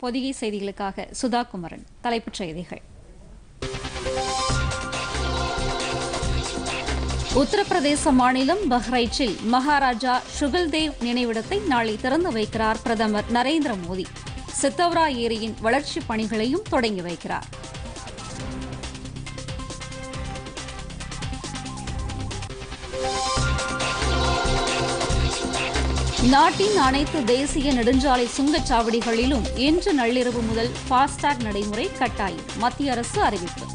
பொதிகை செய்திகளுக்காக சுதா குமரன் தலைப்புச் செய்திகள் உத்தரப்பிரதேச மாநிலம் பஹ்ரைச்சில் மகாராஜா சுகல்தேவ் நினைவிடத்தை நாளை திறந்து வைக்கிறார் பிரதமர் நரேந்திர மோடி சித்தவ்ரா ஏரியின் வளர்ச்சிப் பணிகளையும் தொடங்கி வைக்கிறார் நாட்டின் அனைத்து தேசிய நெடுஞ்சாலை சுங்கச்சாவடிகளிலும் இன்று நள்ளிரவு முதல் ஃபாஸ்டாக் நடைமுறை கட்டாயம் மத்திய அரசு அறிவிப்பு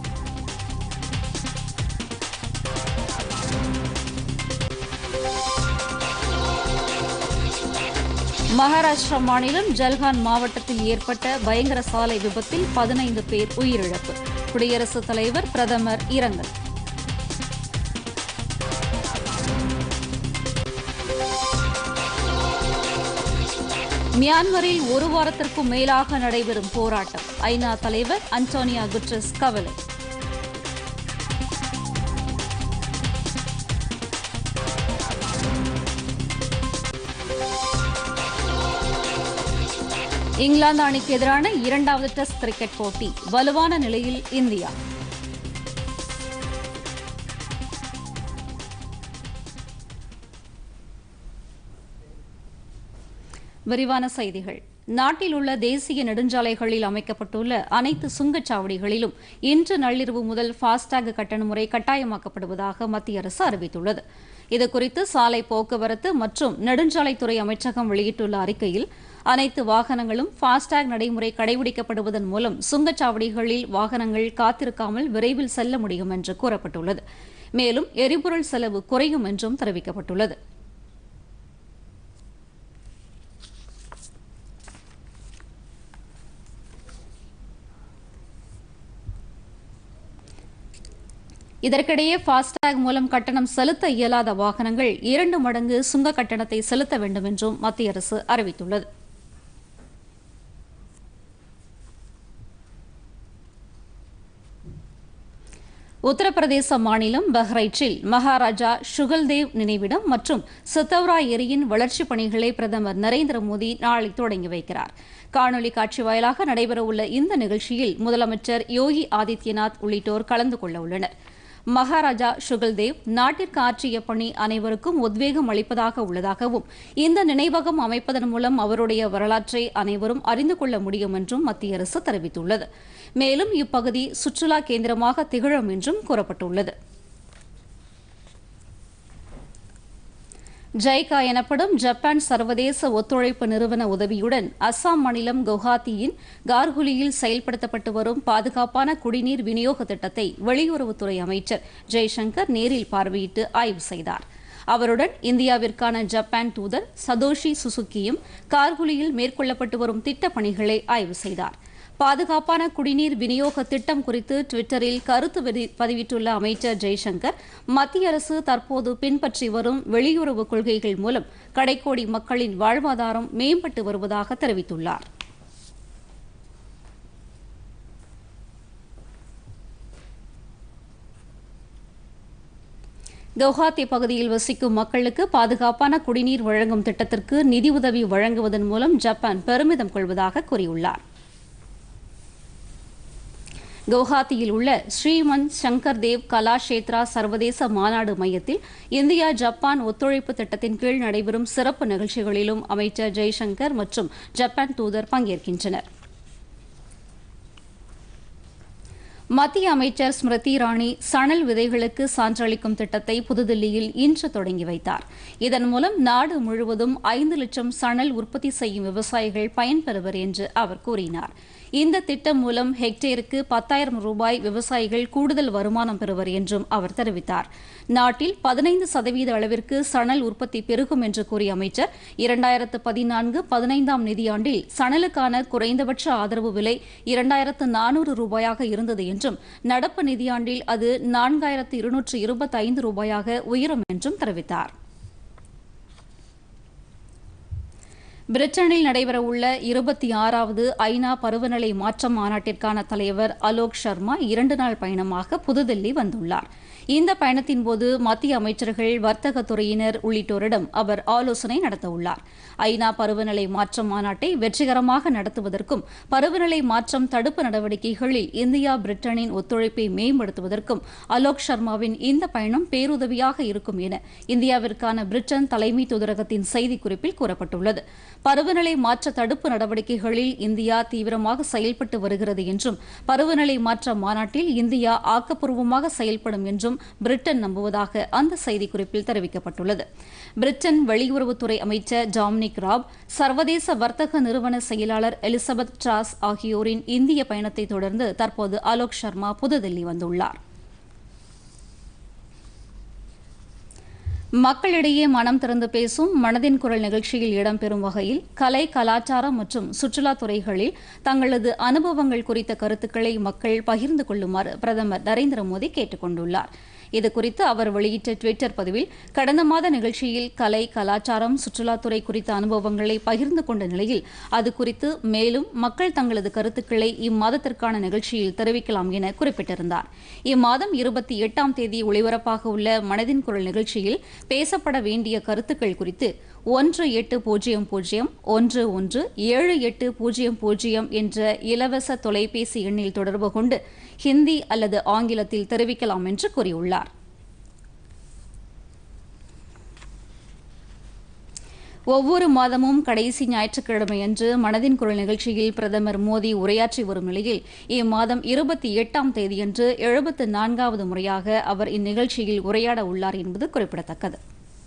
மகாராஷ்டிரா மாநிலம் ஜல்கான் மாவட்டத்தில் ஏற்பட்ட பயங்கர சாலை விபத்தில் பதினைந்து பேர் உயிரிழப்பு குடியரசுத் தலைவர் பிரதமர் இரங்கல் மியான்மரில் ஒரு வாரத்திற்கும் மேலாக நடைபெறும் போராட்டம் ஐநா தலைவர் அன்டோனியா குட்ரஸ் கவலை இங்கிலாந்து அணிக்கு எதிரான இரண்டாவது டெஸ்ட் கிரிக்கெட் போட்டி வலுவான நிலையில் இந்தியா விரிவான செய்திகள் நாட்டில் உள்ள தேசிய நெடுஞ்சாலைகளில் அமைக்கப்பட்டுள்ள அனைத்து சுங்கச்சாவடிகளிலும் இன்று நள்ளிரவு முதல் ஃபாஸ்டாக் கட்டண முறை கட்டாயமாக்கப்படுவதாக மத்திய அரசு அறிவித்துள்ளது இதுகுறித்து சாலை போக்குவரத்து மற்றும் நெடுஞ்சாலைத்துறை அமைச்சகம் வெளியிட்டுள்ள அறிக்கையில் அனைத்து வாகனங்களும் ஃபாஸ்டாக் நடைமுறை கடைபிடிக்கப்படுவதன் மூலம் சுங்கச்சாவடிகளில் வாகனங்கள் காத்திருக்காமல் விரைவில் செல்ல முடியும் என்று கூறப்பட்டுள்ளது மேலும் எரிபொருள் செலவு குறையும் என்றும் தெரிவிக்கப்பட்டுள்ளது இதற்கிடையே ஃபாஸ்டாக் மூலம் கட்டணம் செலுத்த இயலாத வாகனங்கள் இரண்டு மடங்கு சுங்க கட்டணத்தை செலுத்த வேண்டும் என்றும் மத்திய அரசு அறிவித்துள்ளது உத்தரப்பிரதேச மாநிலம் பஹ்ரைச்சில் மகாராஜா சுகல்தேவ் நினைவிடம் மற்றும் சித்தவ்ரா ஏரியின் வளர்ச்சிப் பணிகளை பிரதமர் நரேந்திர மோடி நாளை தொடங்கி வைக்கிறார் காணொலி காட்சி வாயிலாக நடைபெறவுள்ள இந்த நிகழ்ச்சியில் முதலமைச்சர் யோகி ஆதித்யநாத் உள்ளிட்டோர் கலந்து கொள்ள உள்ளனர் மகாராஜா சுகல்தேவ் நாட்டிற்கு ஆற்றிய பணி அனைவருக்கும் உத்வேகம் அளிப்பதாக உள்ளதாகவும் இந்த நினைவகம் அமைப்பதன் மூலம் அவருடைய வரலாற்றை அனைவரும் அறிந்து கொள்ள முடியும் என்றும் மத்திய அரசு தெரிவித்துள்ளது மேலும் இப்பகுதி சுற்றுலா கேந்திரமாக திகழும் என்றும் கூறப்பட்டுள்ளது ஜைகா எனப்படும் ஜப்பான் சர்வதேச ஒத்துழைப்பு நிறுவன உதவியுடன் அஸ்ஸாம் மாநிலம் குவஹாத்தியின் கார்குலியில் செயல்படுத்தப்பட்டு வரும் பாதுகாப்பான குடிநீர் விநியோக திட்டத்தை வெளியுறவுத்துறை அமைச்சர் ஜெய்சங்கர் நேரில் பார்வையிட்டு ஆய்வு செய்தார் அவருடன் இந்தியாவிற்கான ஜப்பான் தூதர் சதோஷி சுசுகியும் கார்குலியில் மேற்கொள்ளப்பட்டு வரும் திட்டப் பணிகளை ஆய்வு செய்தார் பாதுகாப்பான குடிநீர் விநியோக திட்டம் குறித்து டுவிட்டரில் கருத்து பதிவிட்டுள்ள அமைச்சர் ஜெய்சங்கர் மத்திய அரசு தற்போது பின்பற்றி வரும் வெளியுறவு கொள்கைகள் மூலம் கடைக்கோடி மக்களின் வாழ்வாதாரம் மேம்பட்டு வருவதாக தெரிவித்துள்ளார் கவுஹாத்தி பகுதியில் வசிக்கும் மக்களுக்கு பாதுகாப்பான குடிநீர் வழங்கும் திட்டத்திற்கு நிதியுதவி வழங்குவதன் மூலம் ஜப்பான் பெருமிதம் கொள்வதாக கூறியுள்ளார் கவுஹாத்தியில் உள்ள ஸ்ரீமந்த் சங்கர் தேவ் கலாஷேத்ரா சர்வதேச மாநாடு மையத்தில் இந்தியா ஜப்பான் ஒத்துழைப்பு திட்டத்தின் கீழ் நடைபெறும் சிறப்பு நிகழ்ச்சிகளிலும் அமைச்சர் ஜெய்சங்கர் மற்றும் ஜப்பான் தூதர் பங்கேற்கின்றனர் மத்திய அமைச்சர் ஸ்மிருதி இரானி சணல் விதைகளுக்கு சான்றளிக்கும் திட்டத்தை புதுதில்லியில் இன்று தொடங்கி வைத்தார் இதன் மூலம் நாடு முழுவதும் ஐந்து லட்சம் சணல் உற்பத்தி செய்யும் விவசாயிகள் பயன்பெறுவர் என்று அவர் கூறினார் இந்த திட்டம் மூலம் ஹெக்டேருக்கு பத்தாயிரம் ரூபாய் விவசாயிகள் கூடுதல் வருமானம் பெறுவர் என்றும் அவர் தெரிவித்தார் நாட்டில் பதினைந்து சதவீத அளவிற்கு சணல் உற்பத்தி பெருகும் என்று கூறிய அமைச்சர் இரண்டாயிரத்து பதினான்கு பதினைந்தாம் நிதியாண்டில் சணலுக்கான குறைந்தபட்ச ஆதரவு விலை இரண்டாயிரத்து நானூறு ரூபாயாக இருந்தது என்றும் நடப்பு நிதியாண்டில் அது நான்காயிரத்து இருநூற்று இருபத்தைந்து ரூபாயாக உயரும் என்றும் தெரிவித்தார் பிரிட்டனில் நடைபெறவுள்ள இருபத்தி ஆறாவது ஐநா பருவநிலை மாற்ற மாநாட்டிற்கான தலைவர் அலோக் சர்மா இரண்டு நாள் பயணமாக புதுதில்லி வந்துள்ளார் இந்த பயணத்தின் போது மத்திய அமைச்சர்கள் வர்த்தகத்துறையினர் உள்ளிட்டோரிடம் அவர் ஆலோசனை நடத்தவுள்ளார் ஐநா பருவநிலை மாற்ற மாநாட்டை வெற்றிகரமாக நடத்துவதற்கும் பருவநிலை மாற்றம் தடுப்பு நடவடிக்கைகளில் இந்தியா பிரிட்டனின் ஒத்துழைப்பை மேம்படுத்துவதற்கும் அலோக் சர்மாவின் இந்த பயணம் பேருதவியாக இருக்கும் என இந்தியாவிற்கான பிரிட்டன் தலைமை தூதரகத்தின் செய்திக்குறிப்பில் கூறப்பட்டுள்ளது பருவநிலை மாற்ற தடுப்பு நடவடிக்கைகளில் இந்தியா தீவிரமாக செயல்பட்டு வருகிறது என்றும் பருவநிலை மாற்ற மாநாட்டில் இந்தியா ஆக்கப்பூர்வமாக செயல்படும் என்றும் பிரிட்டன் நம்புவதாக அந்த செய்திக்குறிப்பில் தெரிவிக்கப்பட்டுள்ளது பிரிட்டன் வெளியுறவுத்துறை அமைச்சர் டாமினிக் ராப் சர்வதேச வர்த்தக நிறுவன செயலாளர் எலிசபெத் ட்ராஸ் ஆகியோரின் இந்திய பயணத்தை தொடர்ந்து தற்போது அலோக் சர்மா புதுதில்லி வந்துள்ளார் மக்களிடையே மனம் திறந்து பேசும் மனதின் குரல் நிகழ்ச்சியில் இடம்பெறும் வகையில் கலை கலாச்சாரம் மற்றும் சுற்றுலாத் துறைகளில் தங்களது அனுபவங்கள் குறித்த கருத்துக்களை மக்கள் பகிர்ந்து கொள்ளுமாறு பிரதமர் நரேந்திர மோடி கேட்டுக் கொண்டுள்ளார் இதுகுறித்து அவர் வெளியிட்ட டுவிட்டர் பதிவில் கடந்த மாத நிகழ்ச்சியில் கலை கலாச்சாரம் சுற்றுலாத்துறை குறித்த அனுபவங்களை பகிர்ந்து கொண்ட நிலையில் அது குறித்து மேலும் மக்கள் தங்களது கருத்துக்களை இம்மாதத்திற்கான நிகழ்ச்சியில் தெரிவிக்கலாம் என குறிப்பிட்டிருந்தார் இம்மாதம் இருபத்தி எட்டாம் தேதி ஒளிபரப்பாக உள்ள மனதின் குரல் நிகழ்ச்சியில் பேசப்பட வேண்டிய கருத்துக்கள் குறித்து ஒன்று எட்டு பூஜ்ஜியம் பூஜ்ஜியம் ஒன்று ஒன்று ஏழு எட்டு பூஜ்ஜியம் பூஜ்ஜியம் என்ற இலவச தொலைபேசி எண்ணில் தொடர்பு கொண்டு ஹிந்தி அல்லது ஆங்கிலத்தில் தெரிவிக்கலாம் என்று கூறியுள்ளார் ஒவ்வொரு மாதமும் கடைசி ஞாயிற்றுக்கிழமையன்று மனதின் குரல் நிகழ்ச்சியில் பிரதமர் மோடி உரையாற்றி வரும் நிலையில் இம்மாதம் இருபத்தி எட்டாம் தேதியன்று எழுபத்து நான்காவது முறையாக அவர் இந்நிகழ்ச்சியில் உரையாட உள்ளார் என்பது குறிப்பிடத்தக்கது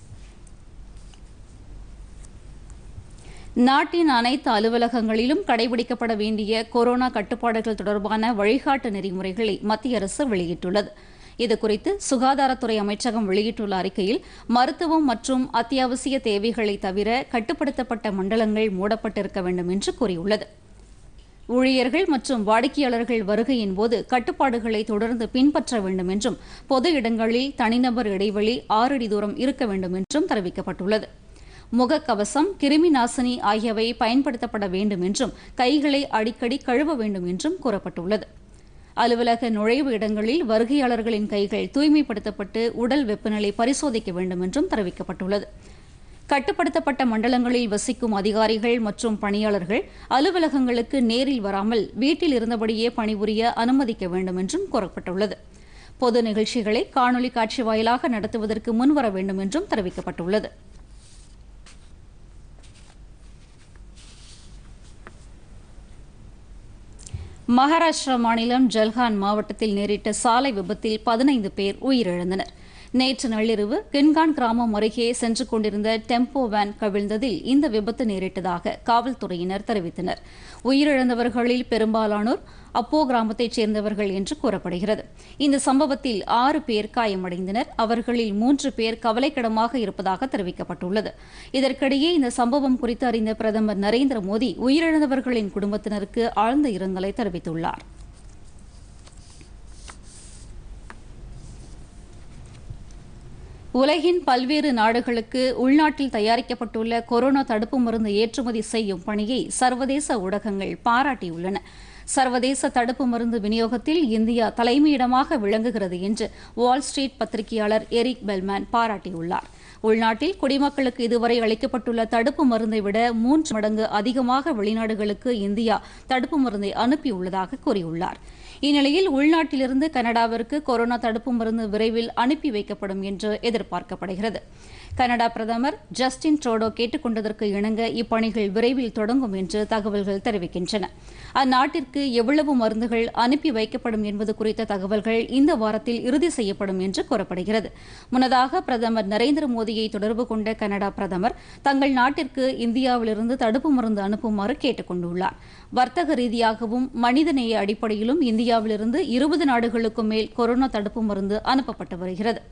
நாட்டின் அனைத்து அலுவலகங்களிலும் கடைபிடிக்கப்பட வேண்டிய கொரோனா கட்டுப்பாடுகள் தொடர்பான வழிகாட்டு நெறிமுறைகளை மத்திய அரசு வெளியிட்டுள்ளது இதுகுறித்து சுகாதாரத்துறை அமைச்சகம் வெளியிட்டுள்ள அறிக்கையில் மருத்துவம் மற்றும் அத்தியாவசிய தேவைகளை தவிர கட்டுப்படுத்தப்பட்ட மண்டலங்கள் மூடப்பட்டிருக்க வேண்டும் என்று கூறியுள்ளது ஊழியர்கள் மற்றும் வாடிக்கையாளர்கள் வருகையின் போது கட்டுப்பாடுகளை தொடர்ந்து பின்பற்ற வேண்டும் என்றும் பொது இடங்களில் தனிநபர் இடைவெளி ஆறு அடி தூரம் இருக்க வேண்டும் என்றும் தெரிவிக்கப்பட்டுள்ளது முகக்கவசம் கிருமி நாசினி ஆகியவை பயன்படுத்தப்பட வேண்டும் என்றும் கைகளை அடிக்கடி கழுவ வேண்டும் என்றும் கூறப்பட்டுள்ளது அலுவலக நுழைவு இடங்களில் வருகையாளர்களின் கைகள் தூய்மைப்படுத்தப்பட்டு உடல் வெப்பநிலை பரிசோதிக்க வேண்டும் என்றும் தெரிவிக்கப்பட்டுள்ளது கட்டுப்படுத்தப்பட்ட மண்டலங்களில் வசிக்கும் அதிகாரிகள் மற்றும் பணியாளர்கள் அலுவலகங்களுக்கு நேரில் வராமல் வீட்டில் இருந்தபடியே பணிபுரிய அனுமதிக்க வேண்டும் என்றும் கூறப்பட்டுள்ளது பொது நிகழ்ச்சிகளை காணொலி காட்சி வாயிலாக நடத்துவதற்கு முன்வர வேண்டும் என்றும் தெரிவிக்கப்பட்டுள்ளது மகாராஷ்டிரா மாநிலம் ஜல்கான் மாவட்டத்தில் நேரிட்ட சாலை விபத்தில் பதினைந்து பேர் உயிரிழந்தனர் நேற்று நள்ளிரவு கின்கான் கிராமம் அருகே சென்று கொண்டிருந்த டெம்போ வேன் கவிழ்ந்ததில் இந்த விபத்து நேரிட்டதாக காவல்துறையினர் தெரிவித்தனர் உயிரிழந்தவர்களில் பெரும்பாலானோர் அப்போ கிராமத்தைச் சேர்ந்தவர்கள் என்று கூறப்படுகிறது இந்த சம்பவத்தில் ஆறு பேர் காயமடைந்தனர் அவர்களில் மூன்று பேர் கவலைக்கிடமாக இருப்பதாக தெரிவிக்கப்பட்டுள்ளது இதற்கிடையே இந்த சம்பவம் குறித்து அறிந்த பிரதமர் நரேந்திர மோடி உயிரிழந்தவர்களின் குடும்பத்தினருக்கு ஆழ்ந்த இரங்கலை தெரிவித்துள்ளார் உலகின் பல்வேறு நாடுகளுக்கு உள்நாட்டில் தயாரிக்கப்பட்டுள்ள கொரோனா தடுப்பு மருந்து ஏற்றுமதி செய்யும் பணியை சர்வதேச ஊடகங்கள் பாராட்டியுள்ளன சர்வதேச தடுப்பு மருந்து விநியோகத்தில் இந்தியா தலைமையிடமாக விளங்குகிறது என்று வால் ஸ்ட்ரீட் பத்திரிகையாளர் எரிக் பெல்மேன் பாராட்டியுள்ளார் உள்நாட்டில் குடிமக்களுக்கு இதுவரை அளிக்கப்பட்டுள்ள தடுப்பு மருந்தை விட மூன்று மடங்கு அதிகமாக வெளிநாடுகளுக்கு இந்தியா தடுப்பு மருந்தை அனுப்பியுள்ளதாக கூறியுள்ளார் இந்நிலையில் உள்நாட்டிலிருந்து கனடாவிற்கு கொரோனா தடுப்பு மருந்து விரைவில் அனுப்பி வைக்கப்படும் என்று எதிர்பார்க்கப்படுகிறது கனடா பிரதமர் ஜஸ்டின் ட்ரோடோ கேட்டுக் கொண்டதற்கு இணங்க இப்பணிகள் விரைவில் தொடங்கும் என்று தகவல்கள் தெரிவிக்கின்றன அந்நாட்டிற்கு எவ்வளவு மருந்துகள் அனுப்பி வைக்கப்படும் என்பது குறித்த தகவல்கள் இந்த வாரத்தில் இறுதி செய்யப்படும் என்று கூறப்படுகிறது முன்னதாக பிரதமர் நரேந்திர மோடியை தொடர்பு கொண்ட கனடா பிரதமர் தங்கள் நாட்டிற்கு இந்தியாவிலிருந்து தடுப்பு மருந்து அனுப்புமாறு கேட்டுக் கொண்டுள்ளார் வர்த்தக ரீதியாகவும் மனிதநேய அடிப்படையிலும் இந்தியாவிலிருந்து இருபது நாடுகளுக்கும் மேல் கொரோனா தடுப்பு மருந்து அனுப்பப்பட்டு வருகிறது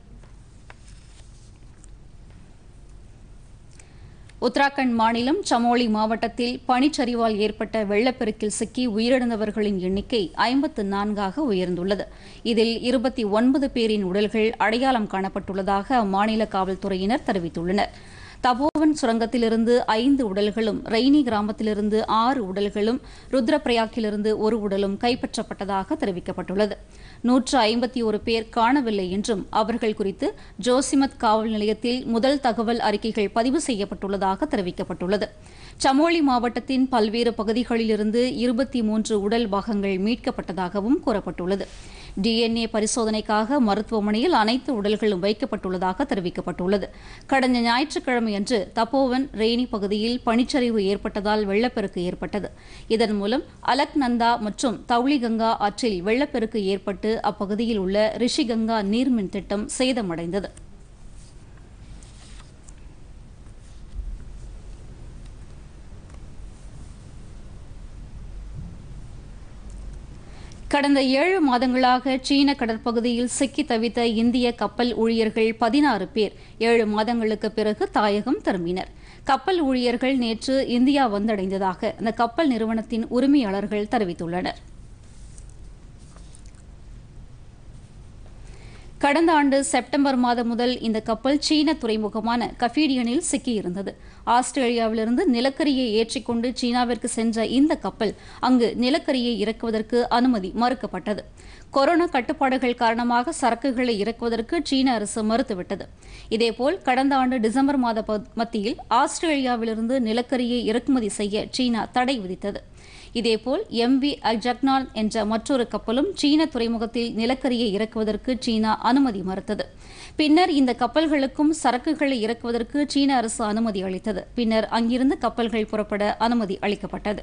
உத்தராகண்ட் மாநிலம் சமோலி மாவட்டத்தில் பனிச்சரிவால் ஏற்பட்ட வெள்ளப்பெருக்கில் சிக்கி உயிரிழந்தவர்களின் எண்ணிக்கை ஐம்பத்து நான்காக உயர்ந்துள்ளது இதில் இருபத்தி ஒன்பது பேரின் உடல்கள் அடையாளம் காணப்பட்டுள்ளதாக அம்மாநில காவல்துறையினர் தெரிவித்துள்ளனர் தபோவன் சுரங்கத்திலிருந்து ஐந்து உடல்களும் ரெய்னி கிராமத்திலிருந்து ஆறு உடல்களும் ருத்ரபிரயாக்கிலிருந்து ஒரு உடலும் கைப்பற்றப்பட்டதாக தெரிவிக்கப்பட்டுள்ளது நூற்று ஐம்பத்தி ஒரு பேர் காணவில்லை என்றும் அவர்கள் குறித்து ஜோசிமத் காவல் நிலையத்தில் முதல் தகவல் அறிக்கைகள் பதிவு செய்யப்பட்டுள்ளதாக தெரிவிக்கப்பட்டுள்ளது சமோலி மாவட்டத்தின் பல்வேறு பகுதிகளிலிருந்து இருபத்தி மூன்று உடல் பாகங்கள் மீட்கப்பட்டதாகவும் கூறப்பட்டுள்ளது டிஎன்ஏ பரிசோதனைக்காக மருத்துவமனையில் அனைத்து உடல்களும் வைக்கப்பட்டுள்ளதாக தெரிவிக்கப்பட்டுள்ளது கடந்த ஞாயிற்றுக்கிழமையன்று தப்போவன் ரெய்னி பகுதியில் பனிச்சரிவு ஏற்பட்டதால் வெள்ளப்பெருக்கு ஏற்பட்டது இதன் மூலம் அலக்நந்தா மற்றும் தௌளிகங்கா ஆற்றில் வெள்ளப்பெருக்கு ஏற்பட்டு அப்பகுதியில் உள்ள ரிஷிகங்கா நீர்மின் திட்டம் சேதமடைந்தது கடந்த ஏழு மாதங்களாக சீன கடற்பகுதியில் சிக்கி தவித்த இந்திய கப்பல் ஊழியர்கள் பதினாறு பேர் ஏழு மாதங்களுக்கு பிறகு தாயகம் திரும்பினர் கப்பல் ஊழியர்கள் நேற்று இந்தியா வந்தடைந்ததாக அந்த கப்பல் நிறுவனத்தின் உரிமையாளர்கள் தெரிவித்துள்ளனர் கடந்த ஆண்டு செப்டம்பர் மாதம் முதல் இந்த கப்பல் சீன துறைமுகமான கஃபீடியனில் சிக்கியிருந்தது ஆஸ்திரேலியாவிலிருந்து நிலக்கரியை ஏற்றிக்கொண்டு சீனாவிற்கு சென்ற இந்த கப்பல் அங்கு நிலக்கரியை இறக்குவதற்கு அனுமதி மறுக்கப்பட்டது கொரோனா கட்டுப்பாடுகள் காரணமாக சரக்குகளை இறக்குவதற்கு சீன அரசு மறுத்துவிட்டது இதேபோல் கடந்த ஆண்டு டிசம்பர் மாத மத்தியில் ஆஸ்திரேலியாவிலிருந்து நிலக்கரியை இறக்குமதி செய்ய சீனா தடை விதித்தது இதேபோல் எம் வி அஜக்னான் என்ற மற்றொரு கப்பலும் சீன துறைமுகத்தில் நிலக்கரியை இறக்குவதற்கு சீனா அனுமதி மறுத்தது பின்னர் இந்த கப்பல்களுக்கும் சரக்குகளை இறக்குவதற்கு சீன அரசு அனுமதி அளித்தது பின்னர் அங்கிருந்து கப்பல்கள் புறப்பட அனுமதி அளிக்கப்பட்டது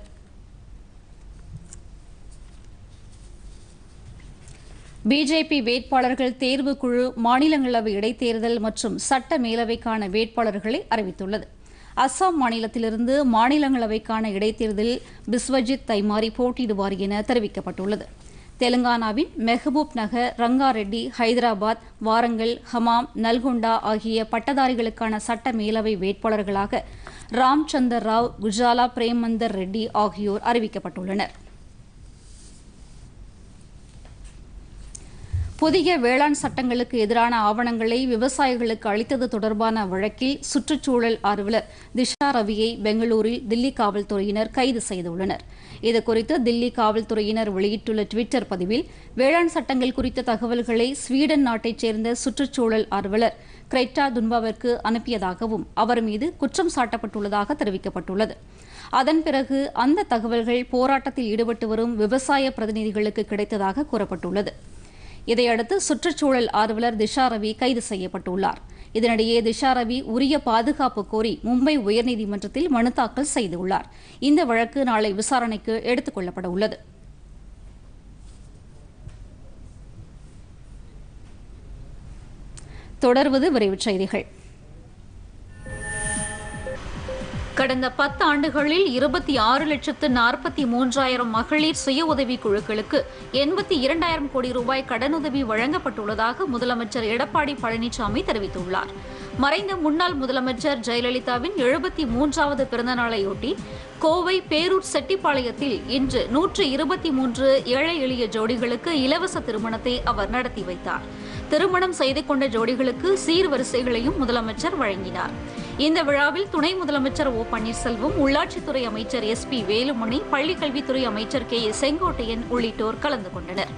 பிஜேபி வேட்பாளர்கள் தேர்வுக்குழு மாநிலங்களவை இடைத்தேர்தல் மற்றும் சட்ட மேலவைக்கான வேட்பாளர்களை அறிவித்துள்ளது அஸ்ஸாம் மாநிலத்திலிருந்து மாநிலங்களவைக்கான இடைத்தேர்தலில் பிஸ்வஜித் தைமாரி போட்டியிடுவார் என தெரிவிக்கப்பட்டுள்ளது தெலுங்கானாவின் மெஹபூப் நகர் ரங்காரெட்டி ஹைதராபாத் வாரங்கல் ஹமாம் நல்கொண்டா ஆகிய பட்டதாரிகளுக்கான சட்ட மேலவை வேட்பாளர்களாக ராம்சந்தர் ராவ் குஜாலா பிரேமந்தர் ரெட்டி ஆகியோர் அறிவிக்கப்பட்டுள்ளனர் புதிய வேளாண் சட்டங்களுக்கு எதிரான ஆவணங்களை விவசாயிகளுக்கு அளித்தது தொடர்பான வழக்கில் சுற்றுச்சூழல் ஆர்வலர் திஷா ரவியை பெங்களூரில் தில்லி காவல்துறையினர் கைது செய்துள்ளனர் இதுகுறித்து தில்லி காவல்துறையினர் வெளியிட்டுள்ள டுவிட்டர் பதிவில் வேளாண் சட்டங்கள் குறித்த தகவல்களை ஸ்வீடன் நாட்டைச் சேர்ந்த சுற்றுச்சூழல் ஆர்வலர் கிரெட்டா துன்பாவிற்கு அனுப்பியதாகவும் அவர் மீது குற்றம் சாட்டப்பட்டுள்ளதாக தெரிவிக்கப்பட்டுள்ளது அதன் பிறகு அந்த தகவல்கள் போராட்டத்தில் ஈடுபட்டு வரும் விவசாய பிரதிநிதிகளுக்கு கிடைத்ததாக கூறப்பட்டுள்ளது இதையடுத்து சுற்றுச்சூழல் ஆர்வலர் திஷா ரவி கைது செய்யப்பட்டுள்ளார் இதனிடையே திஷா ரவி உரிய பாதுகாப்பு கோரி மும்பை உயர்நீதிமன்றத்தில் மனு தாக்கல் செய்துள்ளார் இந்த வழக்கு நாளை விசாரணைக்கு எடுத்துக் கொள்ளப்பட உள்ளது தொடர்வது விரைவுச் செய்திகள் கடந்த பத்து ஆண்டுகளில் இருபத்தி ஆறு லட்சத்து நாற்பத்தி மூன்றாயிரம் மகளிர் சுய உதவிக் குழுக்களுக்கு எண்பத்தி இரண்டாயிரம் கோடி ரூபாய் கடனுதவி வழங்கப்பட்டுள்ளதாக முதலமைச்சர் எடப்பாடி பழனிசாமி தெரிவித்துள்ளார் மறைந்த முன்னாள் முதலமைச்சர் ஜெயலலிதாவின் எழுபத்தி மூன்றாவது பிறந்தநாளையொட்டி கோவை பேரூர் செட்டிப்பாளையத்தில் இன்று நூற்று இருபத்தி மூன்று ஏழை எளிய ஜோடிகளுக்கு இலவச திருமணத்தை அவர் நடத்தி வைத்தார் திருமணம் செய்து கொண்ட ஜோடிகளுக்கு சீர்வரிசைகளையும் முதலமைச்சர் வழங்கினார் இந்த விழாவில் துணை முதலமைச்சர் ஓ பன்னீர்செல்வம் உள்ளாட்சித்துறை அமைச்சர் எஸ் பி வேலுமணி பள்ளிக்கல்வித்துறை அமைச்சர் கே ஏ செங்கோட்டையன் உள்ளிட்டோர் கலந்து கொண்டனர்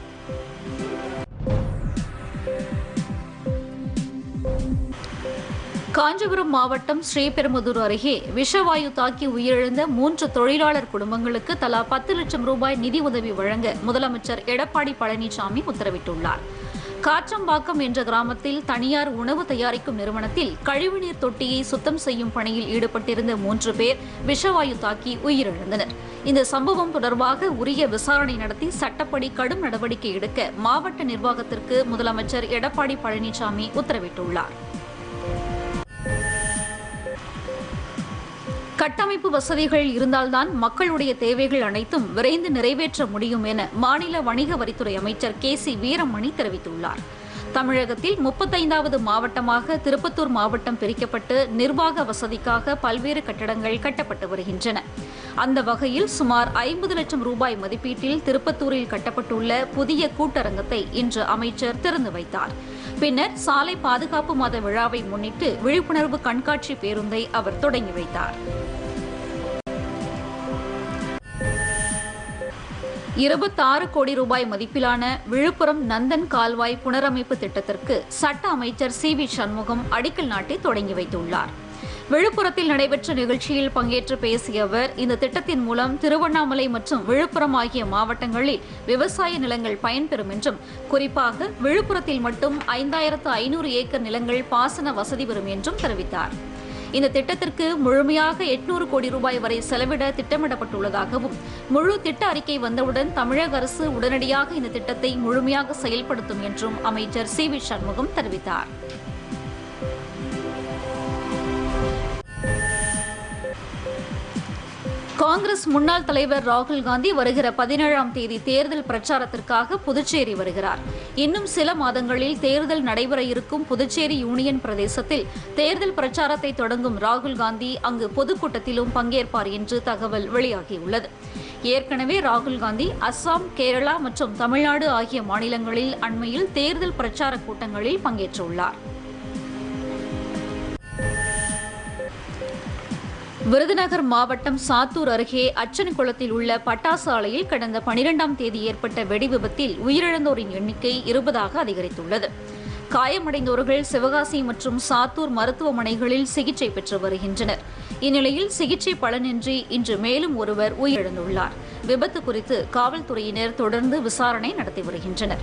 காஞ்சிபுரம் மாவட்டம் ஸ்ரீபெரும்புதூர் அருகே விஷவாயு தாக்கி உயிரிழந்த மூன்று தொழிலாளர் குடும்பங்களுக்கு தலா பத்து லட்சம் ரூபாய் நிதி உதவி வழங்க முதலமைச்சர் எடப்பாடி பழனிசாமி உத்தரவிட்டுள்ளார் காற்றம்பாக்கம் என்ற கிராமத்தில் தனியார் உணவு தயாரிக்கும் நிறுவனத்தில் கழிவுநீர் தொட்டியை சுத்தம் செய்யும் பணியில் ஈடுபட்டிருந்த மூன்று பேர் விஷவாயு தாக்கி உயிரிழந்தனர் இந்த சம்பவம் தொடர்பாக உரிய விசாரணை நடத்தி சட்டப்படி கடும் நடவடிக்கை எடுக்க மாவட்ட நிர்வாகத்திற்கு முதலமைச்சர் எடப்பாடி பழனிசாமி உத்தரவிட்டுள்ளார் கட்டமைப்பு வசதிகள் இருந்தால்தான் மக்களுடைய தேவைகள் அனைத்தும் விரைந்து நிறைவேற்ற முடியும் என மாநில வணிக வரித்துறை அமைச்சர் கே சி வீரமணி தெரிவித்துள்ளார் தமிழகத்தில் முப்பத்தைந்தாவது மாவட்டமாக திருப்பத்தூர் மாவட்டம் பிரிக்கப்பட்டு நிர்வாக வசதிக்காக பல்வேறு கட்டடங்கள் கட்டப்பட்டு வருகின்றன அந்த வகையில் சுமார் ஐம்பது லட்சம் ரூபாய் மதிப்பீட்டில் திருப்பத்தூரில் கட்டப்பட்டுள்ள புதிய கூட்டரங்கத்தை இன்று அமைச்சர் திறந்து வைத்தார் பின்னர் சாலை பாதுகாப்பு மாத விழாவை முன்னிட்டு விழிப்புணர்வு கண்காட்சி பேருந்தை அவர் தொடங்கி வைத்தார் இருபத்தாறு கோடி ரூபாய் மதிப்பிலான விழுப்புரம் நந்தன் கால்வாய் புனரமைப்பு திட்டத்திற்கு சட்ட அமைச்சர் சி வி சண்முகம் அடிக்கல் நாட்டி தொடங்கி வைத்துள்ளார் விழுப்புரத்தில் நடைபெற்ற நிகழ்ச்சியில் பங்கேற்று பேசிய அவர் இந்த திட்டத்தின் மூலம் திருவண்ணாமலை மற்றும் விழுப்புரம் ஆகிய மாவட்டங்களில் விவசாய நிலங்கள் பயன்பெறும் என்றும் குறிப்பாக விழுப்புரத்தில் மட்டும் ஐந்தாயிரத்து ஐநூறு ஏக்கர் நிலங்கள் பாசன வசதி பெறும் என்றும் தெரிவித்தார் இந்த திட்டத்திற்கு முழுமையாக எட்நூறு கோடி ரூபாய் வரை செலவிட திட்டமிடப்பட்டுள்ளதாகவும் முழு திட்ட அறிக்கை வந்தவுடன் தமிழக அரசு உடனடியாக இந்த திட்டத்தை முழுமையாக செயல்படுத்தும் என்றும் அமைச்சர் சி வி சண்முகம் தெரிவித்தார் காங்கிரஸ் முன்னாள் தலைவர் ராகுல் காந்தி வருகிற பதினேழாம் தேதி தேர்தல் பிரச்சாரத்திற்காக புதுச்சேரி வருகிறார் இன்னும் சில மாதங்களில் தேர்தல் நடைபெற இருக்கும் புதுச்சேரி யூனியன் பிரதேசத்தில் தேர்தல் பிரச்சாரத்தை தொடங்கும் ராகுல் காந்தி அங்கு பொதுக்கூட்டத்திலும் பங்கேற்பார் என்று தகவல் வெளியாகியுள்ளது ஏற்கனவே ராகுல் காந்தி அஸ்ஸாம் கேரளா மற்றும் தமிழ்நாடு ஆகிய மாநிலங்களில் அண்மையில் தேர்தல் பிரச்சார கூட்டங்களில் பங்கேற்றுள்ளார் விருதுநகர் மாவட்டம் சாத்தூர் அருகே அச்சன்குளத்தில் உள்ள பட்டாசு ஆலையில் கடந்த பனிரெண்டாம் தேதி ஏற்பட்ட வெடிவிபத்தில் உயிரிழந்தோரின் எண்ணிக்கை இருபதாக அதிகரித்துள்ளது காயமடைந்தோர்கள் சிவகாசி மற்றும் சாத்தூர் மருத்துவமனைகளில் சிகிச்சை பெற்று வருகின்றனர் இந்நிலையில் சிகிச்சை பலனின்றி இன்று மேலும் ஒருவர் உயிரிழந்துள்ளார் விபத்து குறித்து காவல்துறையினர் தொடர்ந்து விசாரணை நடத்தி வருகின்றனர்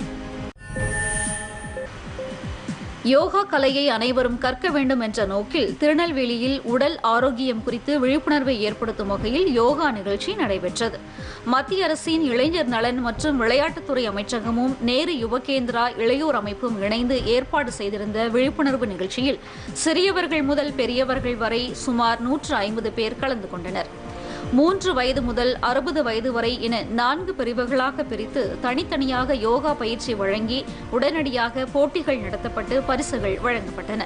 யோகா கலையை அனைவரும் கற்க வேண்டும் என்ற நோக்கில் திருநெல்வேலியில் உடல் ஆரோக்கியம் குறித்து விழிப்புணர்வை ஏற்படுத்தும் வகையில் யோகா நிகழ்ச்சி நடைபெற்றது மத்திய அரசின் இளைஞர் நலன் மற்றும் விளையாட்டுத்துறை அமைச்சகமும் நேரு யுவகேந்திரா இளையோர் அமைப்பும் இணைந்து ஏற்பாடு செய்திருந்த விழிப்புணர்வு நிகழ்ச்சியில் சிறியவர்கள் முதல் பெரியவர்கள் வரை சுமார் நூற்று ஐம்பது பேர் கலந்து கொண்டனர் மூன்று வயது முதல் அறுபது வயது வரை என நான்கு பிரிவுகளாக பிரித்து தனித்தனியாக யோகா பயிற்சி வழங்கி உடனடியாக போட்டிகள் நடத்தப்பட்டு பரிசுகள் வழங்கப்பட்டன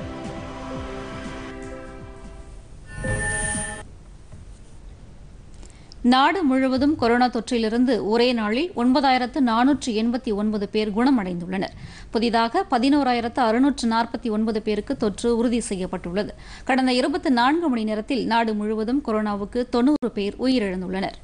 நாடு முழுவதும் கொரோனா தொற்றிலிருந்து ஒரே நாளில் ஒன்பதாயிரத்து நானூற்று எண்பத்தி ஒன்பது பேர் குணமடைந்துள்ளனர் புதிதாக பதினோராயிரத்து அறுநூற்று நாற்பத்தி ஒன்பது பேருக்கு தொற்று உறுதி செய்யப்பட்டுள்ளது கடந்த இருபத்தி நான்கு மணி நேரத்தில் நாடு முழுவதும் கொரோனாவுக்கு தொன்னூறு பேர் உயிரிழந்துள்ளனர்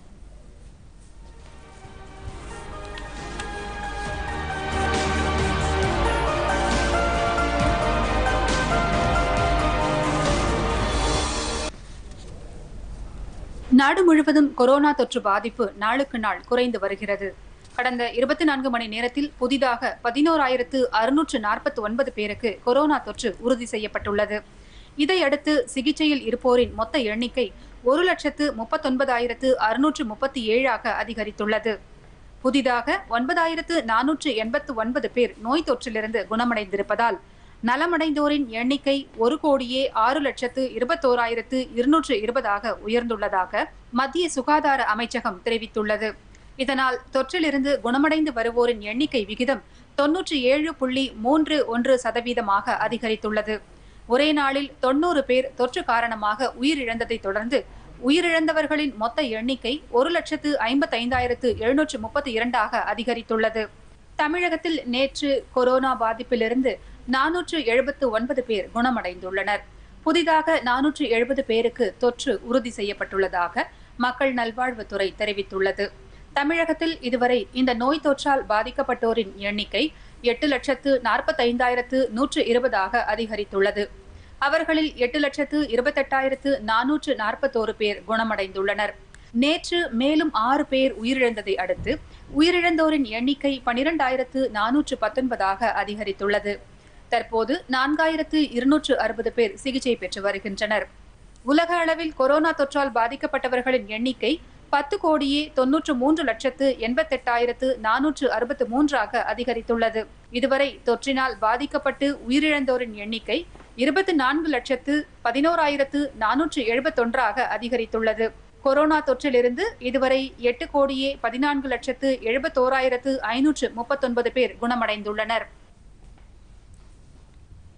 நாடு முழுவதும் கொரோனா தொற்று பாதிப்பு நாளுக்கு நாள் குறைந்து வருகிறது கடந்த இருபத்தி நான்கு மணி நேரத்தில் புதிதாக பதினோராயிரத்து அறுநூற்று நாற்பத்தி ஒன்பது பேருக்கு கொரோனா தொற்று உறுதி செய்யப்பட்டுள்ளது இதையடுத்து சிகிச்சையில் இருப்போரின் மொத்த எண்ணிக்கை ஒரு லட்சத்து முப்பத்தொன்பதாயிரத்து அறுநூற்று முப்பத்தி ஏழாக அதிகரித்துள்ளது புதிதாக ஒன்பதாயிரத்து நானூற்று எண்பத்து ஒன்பது பேர் நோய் தொற்றிலிருந்து குணமடைந்திருப்பதால் நலமடைந்தோரின் எண்ணிக்கை ஒரு கோடியே ஆறு லட்சத்து இருபத்தோராயிரத்து இருநூற்று இருபதாக உயர்ந்துள்ளதாக மத்திய சுகாதார அமைச்சகம் தெரிவித்துள்ளது இதனால் தொற்றிலிருந்து குணமடைந்து வருவோரின் எண்ணிக்கை விகிதம் தொன்னூற்றி ஏழு புள்ளி மூன்று ஒன்று சதவீதமாக அதிகரித்துள்ளது ஒரே நாளில் தொண்ணூறு பேர் தொற்று காரணமாக உயிரிழந்ததை தொடர்ந்து உயிரிழந்தவர்களின் மொத்த எண்ணிக்கை ஒரு லட்சத்து ஐம்பத்தைந்தாயிரத்து எழுநூற்று முப்பத்தி இரண்டாக அதிகரித்துள்ளது தமிழகத்தில் நேற்று கொரோனா பாதிப்பிலிருந்து நானூற்று எழுபத்து ஒன்பது பேர் குணமடைந்துள்ளனர் புதிதாக நானூற்று எழுபது பேருக்கு தொற்று உறுதி செய்யப்பட்டுள்ளதாக மக்கள் நல்வாழ்வுத்துறை தெரிவித்துள்ளது தமிழகத்தில் இதுவரை இந்த நோய் தொற்றால் பாதிக்கப்பட்டோரின் எண்ணிக்கை எட்டு லட்சத்து நாற்பத்தைந்தாயிரத்து நூற்று இருபதாக அதிகரித்துள்ளது அவர்களில் எட்டு லட்சத்து இருபத்தெட்டாயிரத்து நானூற்று நாற்பத்தோரு பேர் குணமடைந்துள்ளனர் நேற்று மேலும் ஆறு பேர் உயிரிழந்ததை அடுத்து உயிரிழந்தோரின் எண்ணிக்கை பனிரெண்டாயிரத்து நானூற்று பத்தொன்பதாக அதிகரித்துள்ளது தற்போது நான்காயிரத்து இருநூற்று அறுபது பேர் சிகிச்சை பெற்று வருகின்றனர் உலக அளவில் கொரோனா தொற்றால் பாதிக்கப்பட்டவர்களின் எண்ணிக்கை பத்து கோடியே தொன்னூற்று மூன்று லட்சத்து எண்பத்தெட்டாயிரத்து நானூற்று அறுபத்து மூன்றாக அதிகரித்துள்ளது இதுவரை தொற்றினால் பாதிக்கப்பட்டு உயிரிழந்தோரின் எண்ணிக்கை இருபத்தி நான்கு லட்சத்து பதினோராயிரத்து நானூற்று எழுபத்தொன்றாக அதிகரித்துள்ளது கொரோனா தொற்றிலிருந்து இதுவரை எட்டு கோடியே பதினான்கு லட்சத்து எழுபத்தோராயிரத்து ஐநூற்று முப்பத்தொன்பது பேர் குணமடைந்துள்ளனர்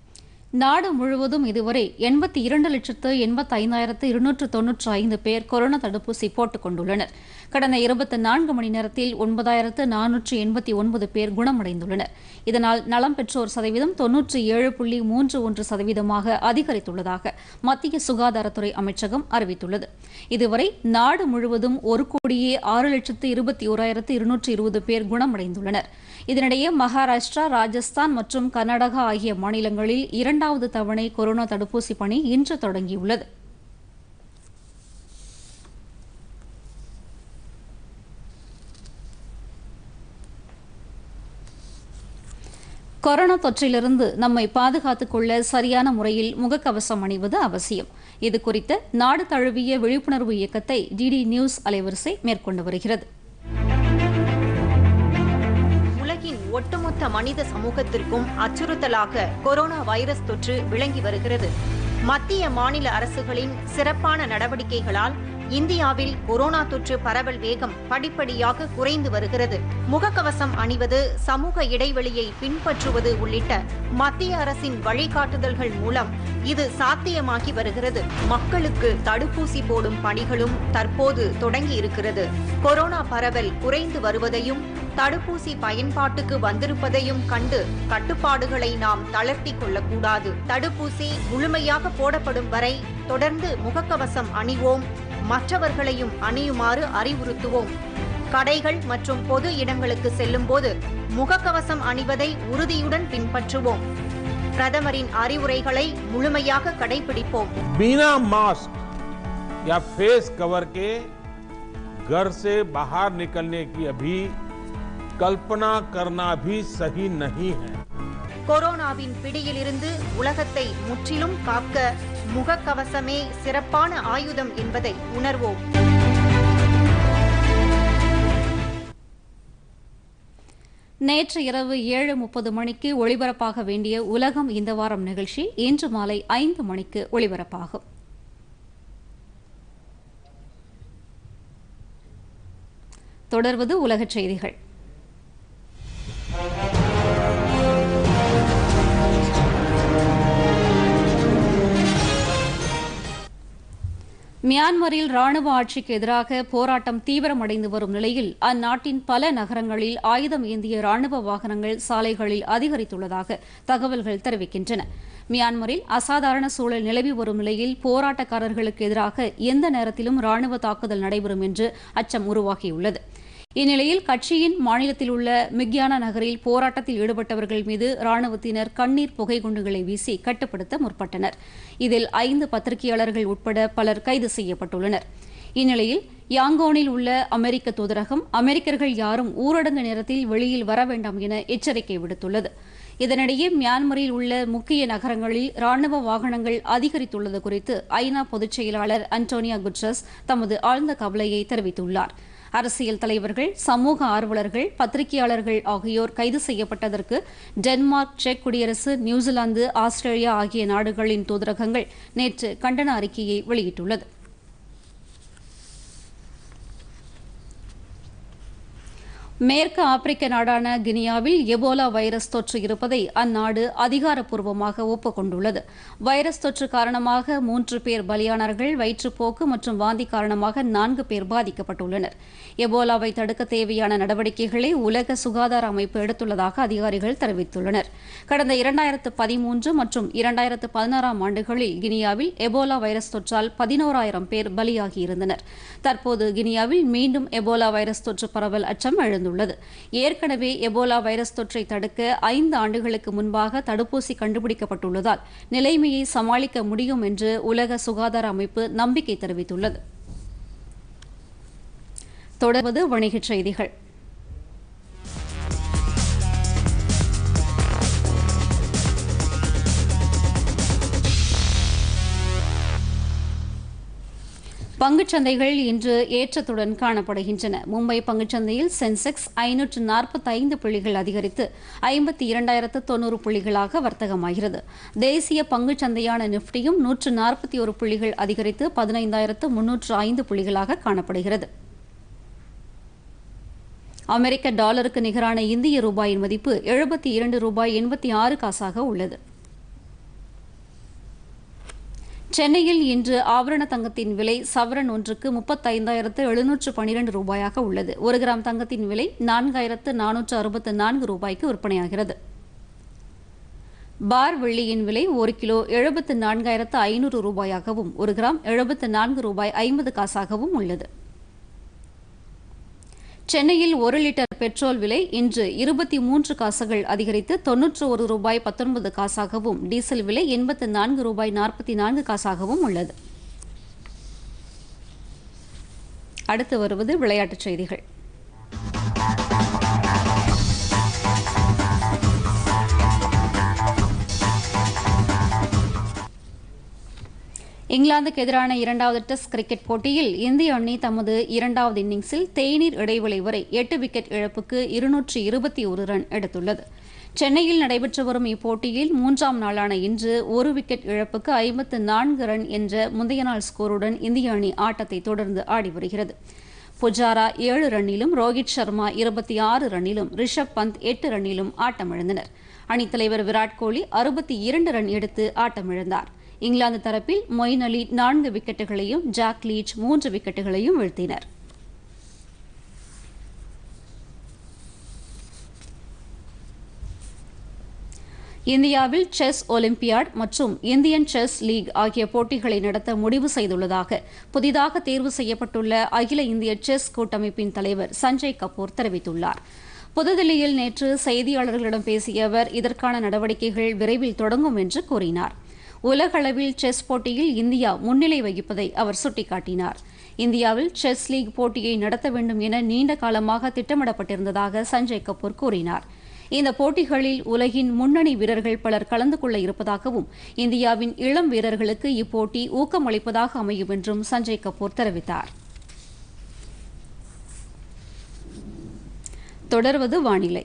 நாடு முழுவதும் இதுவரை எண்பத்தி இரண்டு லட்சத்து எண்பத்தி ஐந்தாயிரத்து இருநூற்று தொன்னூற்று ஐந்து பேர் கொரோனா தடுப்பூசி போட்டுக் கொண்டுள்ளனர் கடந்த இருபத்தி நான்கு மணி நேரத்தில் ஒன்பதாயிரத்து நானூற்று எண்பத்தி ஒன்பது பேர் குணமடைந்துள்ளனர் இதனால் நலம் பெற்றோர் சதவீதம் தொன்னூற்றி ஏழு புள்ளி மூன்று ஒன்று சதவீதமாக அதிகரித்துள்ளதாக மத்திய சுகாதாரத்துறை அமைச்சகம் அறிவித்துள்ளது இதுவரை நாடு முழுவதும் ஒரு கோடியே ஆறு லட்சத்து இருபத்தி ஓராயிரத்து இருநூற்று இருபது பேர் குணமடைந்துள்ளனர் இதனிடையே மகாராஷ்டிரா ராஜஸ்தான் மற்றும் கர்நாடகா ஆகிய மாநிலங்களில் இரண்டாவது தவணை கொரோனா தடுப்பூசி பணி இன்று தொடங்கியுள்ளது கொரோனா தொற்றிலிருந்து நம்மை பாதுகாத்துக் கொள்ள சரியான முறையில் முகக்கவசம் அணிவது அவசியம் இது குறித்த நாடு தழுவிய விழிப்புணர்வு இயக்கத்தை டிடி நியூஸ் அலைவரிசை மேற்கொண்டு வருகிறது உலகின் ஒட்டுமொத்த மனித சமூகத்திற்கும் அச்சுறுத்தலாக கொரோனா வைரஸ் தொற்று விளங்கி வருகிறது மத்திய மாநில அரசுகளின் சிறப்பான நடவடிக்கைகளால் இந்தியாவில் கொரோனா தொற்று பரவல் வேகம் படிப்படியாக குறைந்து வருகிறது முகக்கவசம் அணிவது சமூக இடைவெளியை பின்பற்றுவது உள்ளிட்ட மத்திய அரசின் வழிகாட்டுதல்கள் மூலம் இது சாத்தியமாகி வருகிறது மக்களுக்கு தடுப்பூசி போடும் பணிகளும் தற்போது தொடங்கி இருக்கிறது கொரோனா பரவல் குறைந்து வருவதையும் தடுப்பூசி பயன்பாட்டுக்கு வந்திருப்பதையும் கண்டு கட்டுப்பாடுகளை நாம் தளர்த்தி கொள்ளக்கூடாது தடுப்பூசி முழுமையாக போடப்படும் வரை தொடர்ந்து முகக்கவசம் அணிவோம் மற்றவர்களையும் அணியுமாறு அறிவுறுத்துவோம் கடைகள் மற்றும் பொது இடங்களுக்கு செல்லும்போது முகக்கவசம் அணிவதை உறுதியுடன் பின்பற்றுவோம் பிரதமரின் அறிவுரைகளை முழுமையாக கடைபிடிப்போம் बिना मास्क या फेस कवर के घर से बाहर निकलने की अभी कल्पना करना भी सही नहीं है கொரோனாவின் பிடியிலிருந்து உலகத்தை முற்றிலும் காக்க முகக்கவசமே சிறப்பான ஆயுதம் என்பதை உணர்வோம் நேற்று இரவு ஏழு முப்பது மணிக்கு ஒளிபரப்பாக வேண்டிய உலகம் இந்த வாரம் நிகழ்ச்சி இன்று மாலை ஐந்து மணிக்கு ஒளிபரப்பாகும் தொடர்வது உலகச் செய்திகள் மியான்மரில் ராணுவ ஆட்சிக்கு எதிராக போராட்டம் தீவிரமடைந்து வரும் நிலையில் அந்நாட்டின் பல நகரங்களில் ஆயுதம் ஏந்திய ராணுவ வாகனங்கள் சாலைகளில் அதிகரித்துள்ளதாக தகவல்கள் தெரிவிக்கின்றன மியான்மரில் அசாதாரண சூழல் நிலவி வரும் நிலையில் போராட்டக்காரர்களுக்கு எதிராக எந்த நேரத்திலும் ராணுவ தாக்குதல் நடைபெறும் என்று அச்சம் உருவாகியுள்ளது இந்நிலையில் கட்சியின் மாநிலத்தில் உள்ள மிக்யானா நகரில் போராட்டத்தில் ஈடுபட்டவர்கள் மீது ராணுவத்தினர் கண்ணீர் புகை குண்டுகளை வீசி கட்டுப்படுத்த முற்பட்டனர் இதில் ஐந்து பத்திரிகையாளர்கள் உட்பட பலர் கைது செய்யப்பட்டுள்ளனர் இந்நிலையில் யாங்கோனில் உள்ள அமெரிக்க தூதரகம் அமெரிக்கர்கள் யாரும் ஊரடங்கு நேரத்தில் வெளியில் வர வேண்டாம் என எச்சரிக்கை விடுத்துள்ளது இதனிடையே மியான்மரில் உள்ள முக்கிய நகரங்களில் ராணுவ வாகனங்கள் அதிகரித்துள்ளது குறித்து ஐநா பொதுச் செயலாளர் அன்டோனியா குட்ரஸ் தமது ஆழ்ந்த கவலையை தெரிவித்துள்ளார் அரசியல் தலைவர்கள் சமூக ஆர்வலர்கள் பத்திரிகையாளர்கள் ஆகியோர் கைது செய்யப்பட்டதற்கு டென்மார்க் செக் குடியரசு நியூசிலாந்து ஆஸ்திரேலியா ஆகிய நாடுகளின் தூதரகங்கள் நேற்று கண்டன அறிக்கையை வெளியிட்டுள்ளது மேற்கு ஆப்பிரிக்க நாடான கினியாவில் எபோலா வைரஸ் தொற்று இருப்பதை அந்நாடு அதிகாரப்பூர்வமாக ஒப்புக்கொண்டுள்ளது வைரஸ் தொற்று காரணமாக மூன்று பேர் பலியானார்கள் வயிற்றுப்போக்கு மற்றும் வாந்தி காரணமாக நான்கு பேர் பாதிக்கப்பட்டுள்ளனர் எபோலாவை தடுக்க தேவையான நடவடிக்கைகளை உலக சுகாதார அமைப்பு எடுத்துள்ளதாக அதிகாரிகள் தெரிவித்துள்ளனர் கடந்த இரண்டாயிரத்து பதிமூன்று மற்றும் இரண்டாயிரத்து பதினாறாம் ஆண்டுகளில் கினியாவில் எபோலா வைரஸ் தொற்றால் பதினோராயிரம் பேர் பலியாகியிருந்தனர் தற்போது கினியாவில் மீண்டும் எபோலா வைரஸ் தொற்று பரவல் அச்சம் எழுந்துள்ளது ஏற்கனவே எபோலா வைரஸ் தொற்றை தடுக்க ஐந்து ஆண்டுகளுக்கு முன்பாக தடுப்பூசி கண்டுபிடிக்கப்பட்டுள்ளதால் நிலைமையை சமாளிக்க முடியும் என்று உலக சுகாதார அமைப்பு நம்பிக்கை தெரிவித்துள்ளது தொடர்வது வணிகச் செய்திகள் பங்குச்சந்தைகள் இன்று ஏற்றத்துடன் காணப்படுகின்றன மும்பை பங்குச்சந்தையில் சென்செக்ஸ் ஐநூற்று நாற்பத்தைந்து புள்ளிகள் அதிகரித்து ஐம்பத்தி இரண்டாயிரத்து தொன்னூறு புள்ளிகளாக வர்த்தகமாகிறது தேசிய பங்குச்சந்தையான நிப்டியும் நூற்று நாற்பத்தி ஒரு புள்ளிகள் அதிகரித்து பதினைந்தாயிரத்து முன்னூற்று ஐந்து புள்ளிகளாக காணப்படுகிறது அமெரிக்க டாலருக்கு நிகரான இந்திய ரூபாயின் மதிப்பு எழுபத்தி இரண்டு ரூபாய் எண்பத்தி ஆறு காசாக உள்ளது சென்னையில் இன்று ஆபரண தங்கத்தின் விலை சவரன் ஒன்றுக்கு முப்பத்தைந்தாயிரத்து எழுநூற்று பனிரெண்டு ரூபாயாக உள்ளது ஒரு கிராம் தங்கத்தின் விலை நான்காயிரத்து நானூற்று அறுபத்து நான்கு ரூபாய்க்கு விற்பனையாகிறது பார் வெள்ளியின் விலை ஒரு கிலோ எழுபத்து நான்காயிரத்து ஐநூறு ரூபாயாகவும் ஒரு கிராம் எழுபத்து நான்கு ரூபாய் ஐம்பது காசாகவும் உள்ளது சென்னையில் ஒரு லிட்டர் பெட்ரோல் விலை இன்று இருபத்தி மூன்று காசுகள் அதிகரித்து தொன்னூற்று ஒரு ரூபாய் பத்தொன்பது காசாகவும் டீசல் விலை எண்பத்து நான்கு ரூபாய் நாற்பத்தி நான்கு காசாகவும் உள்ளது அடுத்து வருவது விளையாட்டுச் செய்திகள் இங்கிலாந்துக்கு எதிரான இரண்டாவது டெஸ்ட் கிரிக்கெட் போட்டியில் இந்திய அணி தமது இரண்டாவது இன்னிங்ஸில் தேநீர் இடைவெளி வரை எட்டு விக்கெட் இழப்புக்கு இருநூற்றி இருபத்தி ஒரு ரன் எடுத்துள்ளது சென்னையில் நடைபெற்று வரும் இப்போட்டியில் மூன்றாம் நாளான இன்று ஒரு விக்கெட் இழப்புக்கு ஐம்பத்து நான்கு ரன் என்ற முந்தைய நாள் ஸ்கோருடன் இந்திய அணி ஆட்டத்தை தொடர்ந்து ஆடி வருகிறது புஜாரா ஏழு ரன்னிலும் ரோஹித் சர்மா இருபத்தி ஆறு ரன்னிலும் ரிஷப் பந்த் எட்டு ரன்னிலும் ஆட்டமிழந்தனர் அணித்தலைவர் விராட் கோலி அறுபத்தி இரண்டு ரன் எடுத்து ஆட்டமிழந்தார் இங்கிலாந்து தரப்பில் மொயின் அலி நான்கு விக்கெட்டுகளையும் ஜாக் லீச் மூன்று விக்கெட்டுகளையும் வீழ்த்தினர் இந்தியாவில் செஸ் ஒலிம்பியாட் மற்றும் இந்தியன் செஸ் லீக் ஆகிய போட்டிகளை நடத்த முடிவு செய்துள்ளதாக புதிதாக தேர்வு செய்யப்பட்டுள்ள அகில இந்திய செஸ் கூட்டமைப்பின் தலைவர் சஞ்சய் கபூர் தெரிவித்துள்ளார் புதுதில்லியில் நேற்று செய்தியாளர்களிடம் பேசிய அவர் இதற்கான நடவடிக்கைகள் விரைவில் தொடங்கும் என்று கூறினார் உலகளவில் செஸ் போட்டியில் இந்தியா முன்னிலை வகிப்பதை அவர் சுட்டிக்காட்டினார் இந்தியாவில் செஸ் லீக் போட்டியை நடத்த வேண்டும் என நீண்ட காலமாக திட்டமிடப்பட்டிருந்ததாக சஞ்சய் கபூர் கூறினார் இந்த போட்டிகளில் உலகின் முன்னணி வீரர்கள் பலர் கலந்து கொள்ள இருப்பதாகவும் இந்தியாவின் இளம் வீரர்களுக்கு இப்போட்டி ஊக்கமளிப்பதாக அமையும் என்றும் சஞ்சய் கபூர் தெரிவித்தார் தொடர்வது வானிலை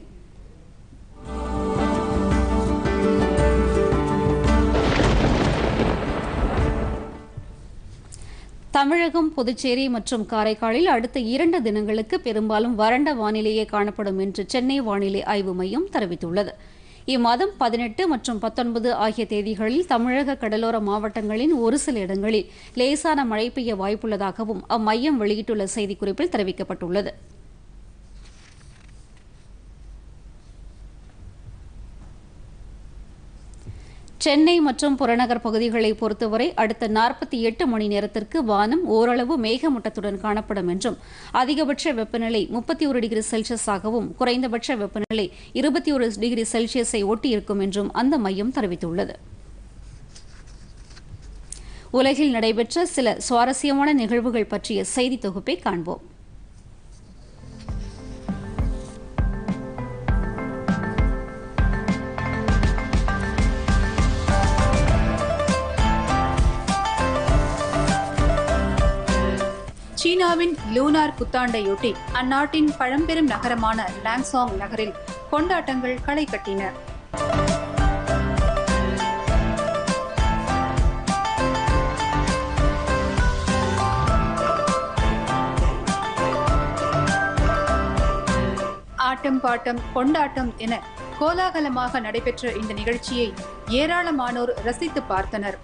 தமிழகம் புதுச்சேரி மற்றும் காரைக்காலில் அடுத்த இரண்டு தினங்களுக்கு பெரும்பாலும் வறண்ட வானிலையே காணப்படும் என்று சென்னை வானிலை ஆய்வு மையம் தெரிவித்துள்ளது இம்மாதம் பதினெட்டு மற்றும் பத்தொன்பது ஆகிய தேதிகளில் தமிழக கடலோர மாவட்டங்களின் ஒரு சில இடங்களில் லேசான மழை பெய்ய வாய்ப்புள்ளதாகவும் அம்மையம் வெளியிட்டுள்ள செய்திக்குறிப்பில் தெரிவிக்கப்பட்டுள்ளது சென்னை மற்றும் புறநகர் பகுதிகளை பொறுத்தவரை அடுத்த நாற்பத்தி எட்டு மணி நேரத்திற்கு வானம் ஓரளவு மேகமூட்டத்துடன் காணப்படும் என்றும் அதிகபட்ச வெப்பநிலை முப்பத்தி ஒரு டிகிரி செல்சியஸாகவும் குறைந்தபட்ச வெப்பநிலை இருபத்தி ஒரு டிகிரி செல்சியஸை ஒட்டியிருக்கும் என்றும் அந்த மையம் தெரிவித்துள்ளது உலகில் நடைபெற்ற சில சுவாரஸ்யமான நிகழ்வுகள் பற்றிய செய்தி தொகுப்பை காண்போம் சீனாவின் லூனார் புத்தாண்டையொட்டி அந்நாட்டின் பழம்பெரும் நகரமான லாங்சாங் நகரில் கொண்டாட்டங்கள் களை கட்டின ஆட்டம் பாட்டம் கொண்டாட்டம் என கோலாகலமாக நடைபெற்ற இந்த நிகழ்ச்சியை ஏராளமானோர் ரசித்து பார்த்தனர்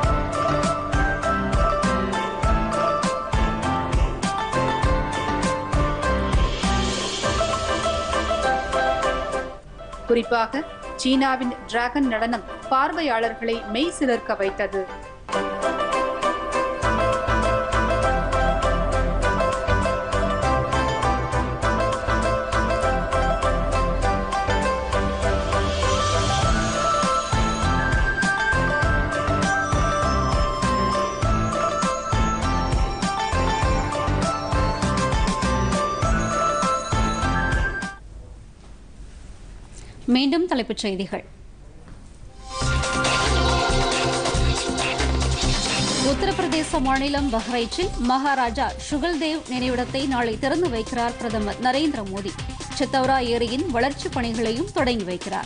குறிப்பாக சீனாவின் டிராகன் நடனம் பார்வையாளர்களை மெய் சிலிர்க்க வைத்தது மீண்டும் தலைப்புச் செய்திகள் உத்தரப்பிரதேச மாநிலம் பஹ்ரைச்சில் மகாராஜா சுகல்தேவ் நினைவிடத்தை நாளை திறந்து வைக்கிறார் பிரதமர் நரேந்திர மோடி சித்தௌரா ஏரியின் வளர்ச்சிப் பணிகளையும் தொடங்கி வைக்கிறார்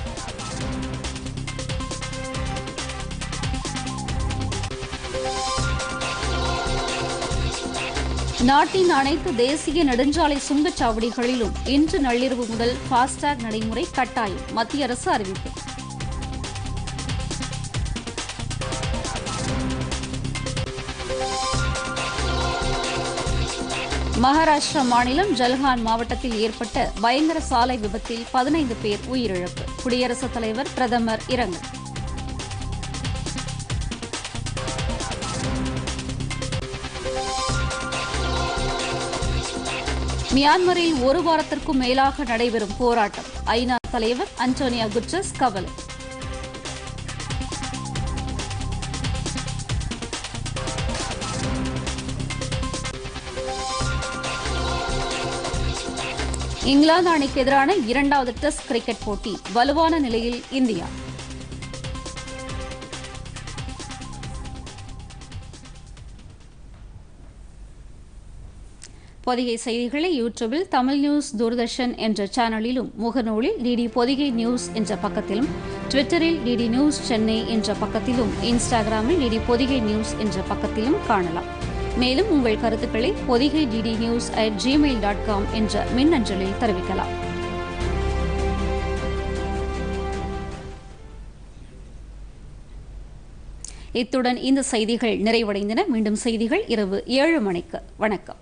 நாட்டின் அனைத்து தேசிய நெடுஞ்சாலை சுங்கச்சாவடிகளிலும் இன்று நள்ளிரவு முதல் ஃபாஸ்டேக் நடைமுறை கட்டாயம் மத்திய அரசு அறிவிப்பு மகாராஷ்டிரா மாநிலம் ஜல்கான் மாவட்டத்தில் ஏற்பட்ட பயங்கர சாலை விபத்தில் பதினைந்து பேர் உயிரிழப்பு குடியரசுத் தலைவர் பிரதமர் இரங்கல் மியான்மரில் ஒரு வாரத்திற்கும் மேலாக நடைபெறும் போராட்டம் ஐநா தலைவர் அன்டோனியா குட்ரஸ் கவலை இங்கிலாந்து அணிக்கு எதிரான இரண்டாவது டெஸ்ட் கிரிக்கெட் போட்டி வலுவான நிலையில் இந்தியா பொதிகை செய்திகளை யூடியூபில் தமிழ் நியூஸ் தூர்தர்ஷன் என்ற சேனலிலும் முகநூலில் டிடி பொதிகை நியூஸ் என்ற பக்கத்திலும் ட்விட்டரில் டிடி நியூஸ் சென்னை என்ற பக்கத்திலும் இன்ஸ்டாகிராமில் டிடி பொதிகை நியூஸ் என்ற பக்கத்திலும் காணலாம் மேலும் உங்கள் கருத்துக்களை Podhigai DD news at Gmail dot com என்ற மின்னஞ்சலில் தெரிவிக்கலாம் இத்துடன் இந்த செய்திகள் நிறைவடைந்தன மீண்டும் செய்திகள் இரவு ஏழு மணிக்கு வணக்கம்